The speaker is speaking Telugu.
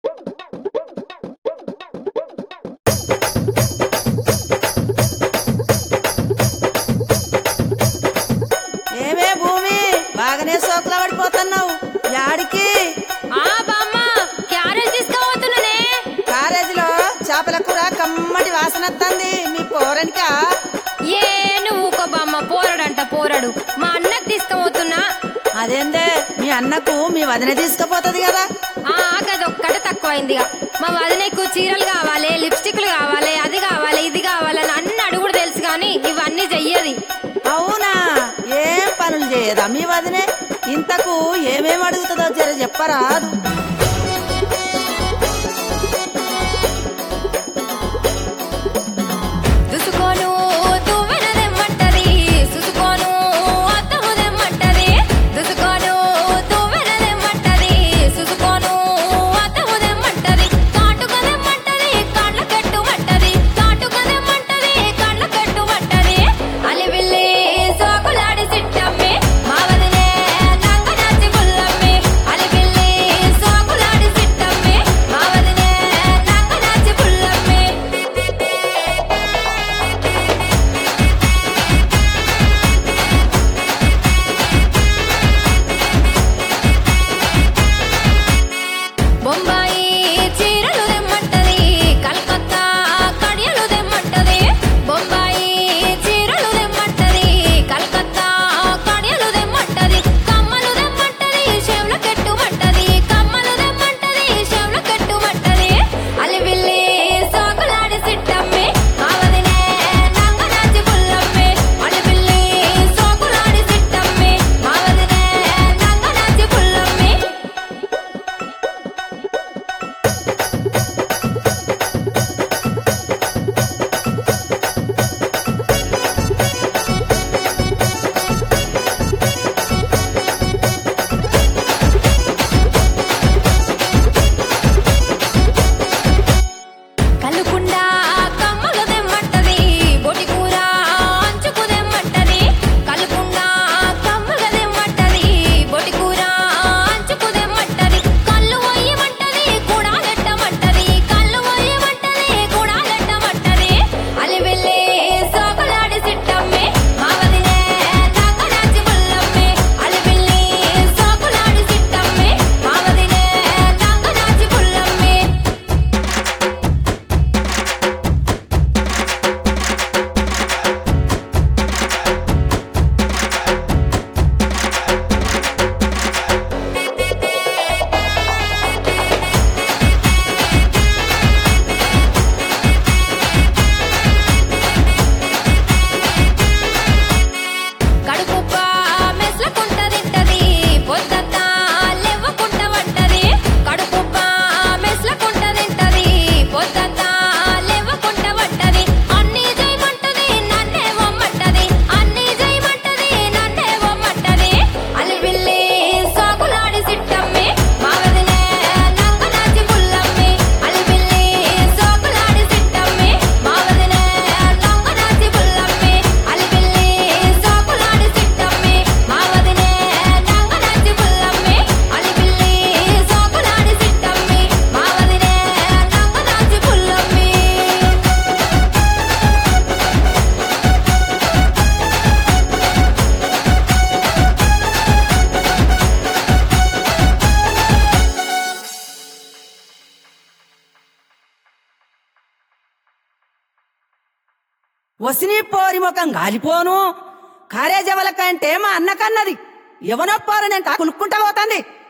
ఏమే భూమి బాగానే సోకుల పడిపోతున్నావు యాడికి ఆ బామ్మ క్యారెట్ తీసుకోబోతున్నానే కాలేజీలో చేపల కూర కమ్మటి వాసన వస్తుంది మీ పోరనికా ఏ నువ్వు ఊకో బామ్మ పోరడంట పోరడు మా అన్నకు తీసుకోబోతున్నా అదేందే మీ అన్నకు మీ వదిన తీసుకుపోతుంది కదా ఆ గదొక్కటే తక్కువైంది ఇక. మా వదినకు చీరలు కావాలి లిప్స్టిక్లు కావాలి అది కావాలి ఇది కావాలని అన్ని అడుగుడు తెలుసు కానీ ఇవన్నీ చెయ్యది అవునా ఏం పనులు చేయదా మీ వదినే ఇంతకు ఏమేం అడుగుతుందో జర చెప్పరాదు దుసుకోను తువ్వెనదెమ్మంటది సుసుకోను అత్తముదెమ్మంటది దుసుకోను తువ్వెనదెమ్మంటది సుసుకోను అత్తముదెమ్మంటది కాటుకదెమ్మంటది కాళ్ళ కట్టుమంటది కాటుకదెమ్మంటది కాళ్ళ కట్టుమంటది అలివిల్లి సోకులాడి సిట్టమ్మి మా వదినే నంగనాచి పుల్లమ్మి అలివిల్లి సోకులాడి సిట్టమ్మి మా వదినే నంగనాచి పుల్లమ్మి బొంబాయి చీరలు తెమ్మంటది కలకత్తా కడియలు తెమ్మంటది బొంబాయి చీరలు తెమ్మంటది కలకత్తా కడియలు తెమ్మంటది కమ్మలు తెమ్మంటది చెవుల కట్టుమంటది కమ్మలు తెమ్మంటది చెవుల కట్టుమంటది అలివిల్లి సోకులాడి సిట్టమ్మి మావదినే నంగనాచి పుల్లమ్మి అలివిల్లి సోకులాడి సిట్టమ్మి మావదినే నంగనాచి పుల్లమ్మి కల్లుకుండా కమ్మలు తెమ్మంటది బొటి కూర అంచుకు తెమ్మంటది కల్లుకుండా కమ్మలు తెమ్మంటది బొటి కూర అంచుకు తెమ్మంటది కళ్ళు వయ్యమంటది కూడా లెట్టమంటది కళ్ళు వయ్యమంటది కూడా లెట్టమంటది అలి వెళ్ళి సోకలాడి సిట్టమ్మి మావదినే నంగనాచి పుల్లమ్మి అలి వెళ్ళి సోకలాడి సిట్టమ్మి మావదినే నంగనాచి పుల్లమ్మి కడుపుప్ప మెస్లకుంట తింటది పొద్దంతా లెవ్వకుంట వంటది కడుపుప్ప మెస్లకుంట తింటది పొద్దంతా లెవ్వకుంట వంటది అన్ని చేయమంటది నన్నే వమ్మంటది అన్ని చేయమంటది నన్నే వమ్మంటది అలివిల్లి సాకులాడి సిట్టమ్మి మావదినే నంగనాచి పుల్లమ్మి అలివిల్లి సాకులాడి సిట్టమ్మి మావదినే నంగనాచి పుల్లమ్మి అలివిల్లి సాకులాడి సిట్టమ్మి మావదినే నంగనాచి పుల్లమ్మి అలివిల్లి సాకులాడి సిట్టమ్మి మావదినే నంగనాచి పుల్లమ్మి వసిని పోరి ముఖం గాలిపోను కారేజవల కంటే మా అన్నకన్నది ఎవనో పోరు నేను కులుక్కుంటా పోతుంది